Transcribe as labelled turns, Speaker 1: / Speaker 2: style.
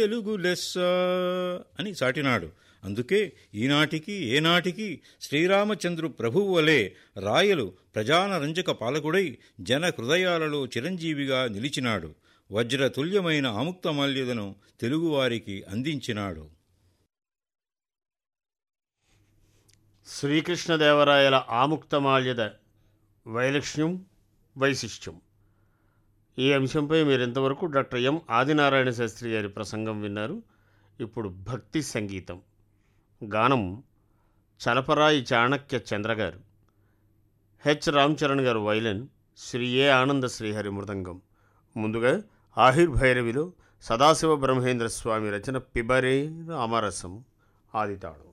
Speaker 1: తెలుగు లెస్స అని చాటినాడు అందుకే ఈనాటికి ఏనాటికి శ్రీరామచంద్రు ప్రభువు వలె రాయలు ప్రజానరంజక పాలకుడై జన హృదయాలలో చిరంజీవిగా నిలిచినాడు వజ్రతుల్యమైన ఆముక్తమాల్యదను తెలుగువారికి అందించినాడు
Speaker 2: శ్రీకృష్ణదేవరాయల ఆముక్తమాల్యద వైలక్ష్యం వైశిష్ట్యం ఈ అంశంపై మీరు ఇంతవరకు డాక్టర్ ఎం ఆదినారాయణ శాస్త్రి గారి ప్రసంగం విన్నారు ఇప్పుడు భక్తి సంగీతం గానం చలపరాయి చాణక్య చంద్ర గారు హెచ్ రామచరణ్ గారు వైలన్ శ్రీ ఏ ఆనంద శ్రీహరి మృదంగం ముందుగా ఆహిర్ భైరవిలో సదాశివ బ్రహ్మేంద్ర స్వామి రచన పిబరే రామరసం ఆదితాళం